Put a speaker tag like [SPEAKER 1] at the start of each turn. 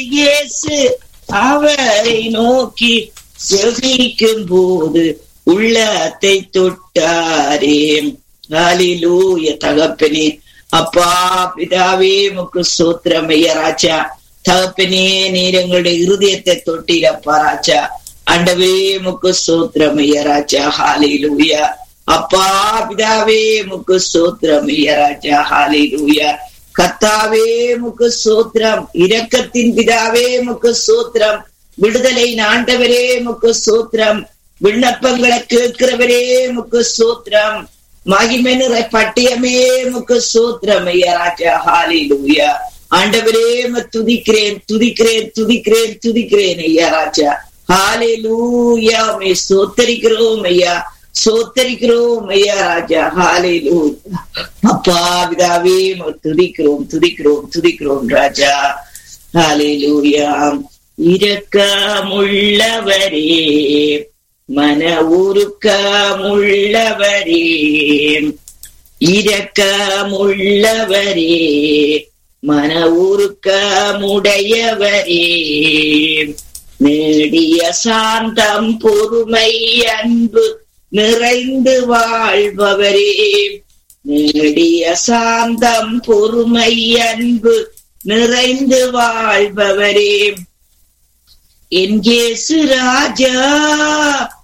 [SPEAKER 1] இயேசு அவரை நோக்கி ஜெபிக்கும் போது உள்ளத்தை தொட்டாரே ஹalleluya தகப்பனே அப்பா பிதாவே முக்கு சோத்திரமைய ராஜா தகப்பனே நீர் எங்களுடைய இருதயத்தை தொட்டிரப்பா ராஜா அண்டவே முக்கு சோத்திரமைய ராஜா ஹalleluya அப்பா பிதாவே முக்கு சோத்திரமைய ராஜா ஹalleluya கத்தாவே முக்கு சோத்திரம் இரக்கத்தின் பிதாவே முக்கு சோத்திரம் விடுதலை ஆண்டவரே முக்கு சோத்திரம் விண்ணப்பங்களை கேட்கிறவரே முக்கு சோத்திரம் மகிமை நிறை பட்டியமே முக்கு சோத்திரம் ஐயா ராஜா ஹாலிலூயா ஆண்டவரே ம துதிக்கிறேன் துதிக்கிறேன் துதிக்கிறேன் துதிக்கிறேன் ஐயா ராஜா ஹாலிலூயா மே சோத்தரிக்கிறோம் ஐயா சோத்தரிக்கிறோம் ஐயா ராஜா ஹாலிலூயா அப்பா பிதாவே உம்மை துதிக்கிறோம் துதிக்கிறோம் துதிக்கிறோம் ராஜா ஹாலிலூயா இரக்கமுள்ளவரே மன உருக்கமுள்ளவரே இரக்கமுள்ளவரே மன உருக்கமுடையவரே நேடிய சாந்தம் பொறுமை அன்பு நிறைந்து வாழ்பவரே நேடிய சாந்தம் பொறுமை அன்பு நிறைந்து வாழ்பவரே என் இயேசு ராஜா